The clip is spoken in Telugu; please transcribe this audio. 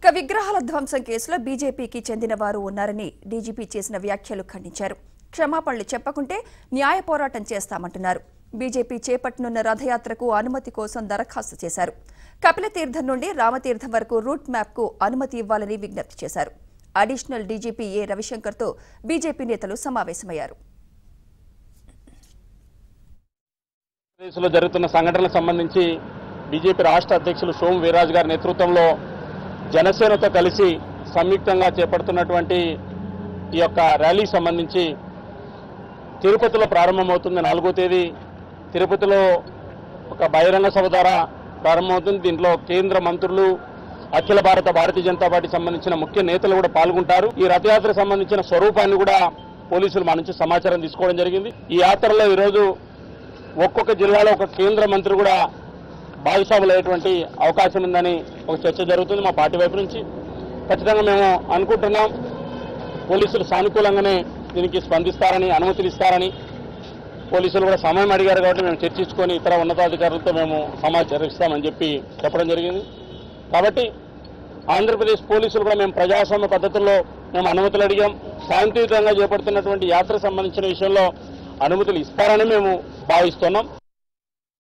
ఇక విగ్రహాల ధ్వంసం కేసులో బీజేపీకి చెందిన వారు ఉన్నారని డీజీపీ చేసిన వ్యాఖ్యలు ఖండించారు క్షమాపణలు చెప్పకుంటే న్యాయ పోరాటం చేస్తామంటున్నారు బీజేపీ చేపట్టనున్న రథయాత్రకు అనుమతి కోసం దరఖాస్తు చేశారు కపిలతీర్థం నుండి రామతీర్థం వరకు రూట్ మ్యాప్కు అనుమతి ఇవ్వాలని విజ్ఞప్తి చేశారు అడిషనల్ డీజీపీ ఏ రవిశంకర్తో బీజేపీ నేతలు సమావేశమయ్యారు ఆంధ్రప్రదేశ్లో జరుగుతున్న సంఘటనలకు సంబంధించి బీజేపీ రాష్ట్ర అధ్యక్షులు సోము వీర్రాజు గారి నేతృత్వంలో జనసేనతో కలిసి సంయుక్తంగా చేపడుతున్నటువంటి ఈ యొక్క ర్యాలీకి సంబంధించి తిరుపతిలో ప్రారంభమవుతుంది నాలుగో తేదీ తిరుపతిలో ఒక బహిరంగ సభ ద్వారా ప్రారంభమవుతుంది దీంట్లో కేంద్ర మంత్రులు అఖిల భారత భారతీయ జనతా పార్టీ సంబంధించిన ముఖ్య నేతలు కూడా పాల్గొంటారు ఈ రథయాత్రకు సంబంధించిన స్వరూపాన్ని కూడా పోలీసులు మా నుంచి సమాచారం తీసుకోవడం జరిగింది ఈ యాత్రలో ఈరోజు ఒక్కొక్క జిల్లాలో ఒక కేంద్ర మంత్రి కూడా భాగస్వాములు అయ్యేటువంటి అవకాశం ఉందని ఒక చర్చ జరుగుతుంది మా పార్టీ వైపు నుంచి ఖచ్చితంగా మేము అనుకుంటున్నాం పోలీసులు సానుకూలంగానే దీనికి స్పందిస్తారని అనుమతులు ఇస్తారని పోలీసులు కూడా సమయం అడిగారు కాబట్టి మేము చర్చించుకొని ఇతర ఉన్నతాధికారులతో మేము సమాచారం ఇస్తామని చెప్పి చెప్పడం జరిగింది కాబట్టి ఆంధ్రప్రదేశ్ పోలీసులు కూడా మేము ప్రజాస్వామ్య పద్ధతుల్లో మేము అనుమతులు అడిగాం శాంతియుతంగా చేపడుతున్నటువంటి యాత్రకు సంబంధించిన విషయంలో అనుమతులు ఇస్తారని మేము భావిస్తున్నాం